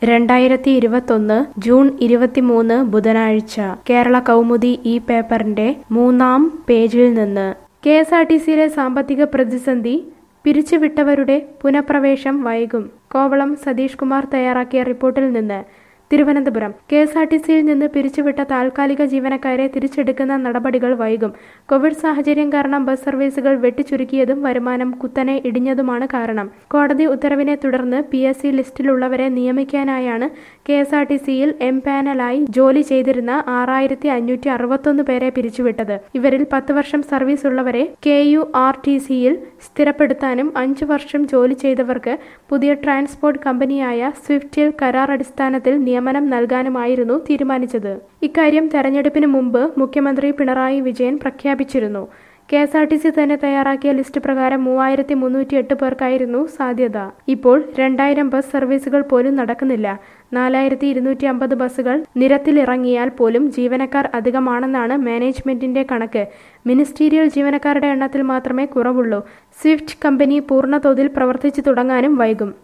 രണ്ടായിരത്തി ഇരുപത്തൊന്ന് ജൂൺ ഇരുപത്തിമൂന്ന് ബുധനാഴ്ച കേരള കൗമുദി ഈ പേപ്പറിന്റെ മൂന്നാം പേജിൽ നിന്ന് കെ എസ് ആർ ടി സിയിലെ സാമ്പത്തിക പ്രതിസന്ധി പിരിച്ചുവിട്ടവരുടെ പുനഃപ്രവേശം വൈകും കോവളം സതീഷ് കുമാർ തയ്യാറാക്കിയ റിപ്പോർട്ടിൽ നിന്ന് Thiruvananthapuram K S R T സിയിൽ നിന്ന് പിരിച്ചുവിട്ട താൽക്കാലിക ജീവനക്കാരെ തിരിച്ചെടുക്കുന്ന നടപടികൾ വൈകും കോവിഡ് സാഹചര്യം കാരണം ബസ് സർവീസുകൾ വെട്ടിച്ചുരുക്കിയതും വരുമാനം കുത്തനെ ഇടിഞ്ഞതുമാണ് കാരണം കോടതി ഉത്തരവിനെ തുടർന്ന് പി എസ് സി ലിസ്റ്റിലുള്ളവരെ നിയമിക്കാനായാണ് കെ എസ് ആർ ടി സിയിൽ എം പാനലായി ജോലി ചെയ്തിരുന്ന ആറായിരത്തി അഞ്ഞൂറ്റി അറുപത്തൊന്ന് പേരെ പിരിച്ചുവിട്ടത് ഇവരിൽ പത്ത് വർഷം സർവീസ് ഉള്ളവരെ കെ യു ആർ ടി സിയിൽ സ്ഥിരപ്പെടുത്താനും അഞ്ചു വർഷം ജോലി ചെയ്തവർക്ക് പുതിയ ട്രാൻസ്പോർട്ട് കമ്പനിയായ സ്വിഫ്റ്റിൽ കരാർ അടിസ്ഥാനത്തിൽ നിയമനം നൽകാനുമായിരുന്നു തീരുമാനിച്ചത് ഇക്കാര്യം തെരഞ്ഞെടുപ്പിന് മുമ്പ് മുഖ്യമന്ത്രി പിണറായി വിജയൻ പ്രഖ്യാപിച്ചിരുന്നു K S R T C തന്നെ തയ്യാറാക്കിയ ലിസ്റ്റ് പ്രകാരം മൂവായിരത്തി മുന്നൂറ്റി എട്ട് പേർക്കായിരുന്നു സാധ്യത ഇപ്പോൾ രണ്ടായിരം ബസ് സർവീസുകൾ പോലും നടക്കുന്നില്ല നാലായിരത്തി ഇരുന്നൂറ്റി അമ്പത് ബസ്സുകൾ നിരത്തിലിറങ്ങിയാൽ പോലും ജീവനക്കാർ അധികമാണെന്നാണ് മാനേജ്മെന്റിന്റെ കണക്ക് മിനിസ്റ്റീരിയൽ ജീവനക്കാരുടെ എണ്ണത്തിൽ മാത്രമേ കുറവുള്ളൂ സ്വിഫ്റ്റ് കമ്പനി പൂർണ്ണതോതിൽ പ്രവർത്തിച്ചു തുടങ്ങാനും വൈകും